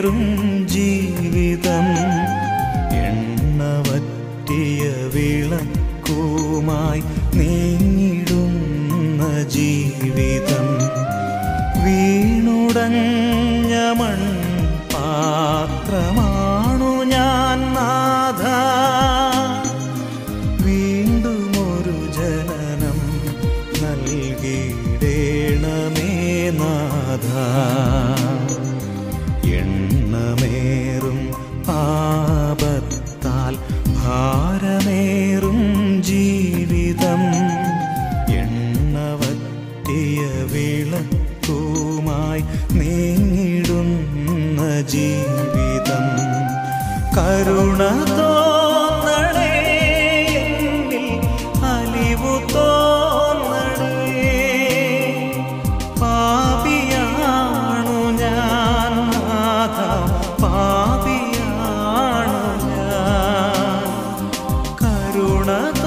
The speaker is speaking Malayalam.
എണ്ണമേറും ജീവിതം എണ്ണവറ്റിയ വിളക്കുമായി നീങ്ങിടുന്ന ജീവിതം വീണുടഞ്ഞ മൺ പാത്രമാണു ഞാൻ നാഥ വീണ്ടും ഒരു ജനനം നൽകിയിടേണമേ നാഥ എണ്ണമേറും പാപത്താൽ ഭാരമേറും ജീവിതം എണ്ണവറ്റിയ വിളക്കുമായി നീങ്ങിടുന്ന ജീവിതം കരുണ തോന്നണേ എന്നിൽ അലിവു തോന്നണേ പാപിയാണു ഞാൻ നാഥ പാപിയാണു ഞാൻ കരുണ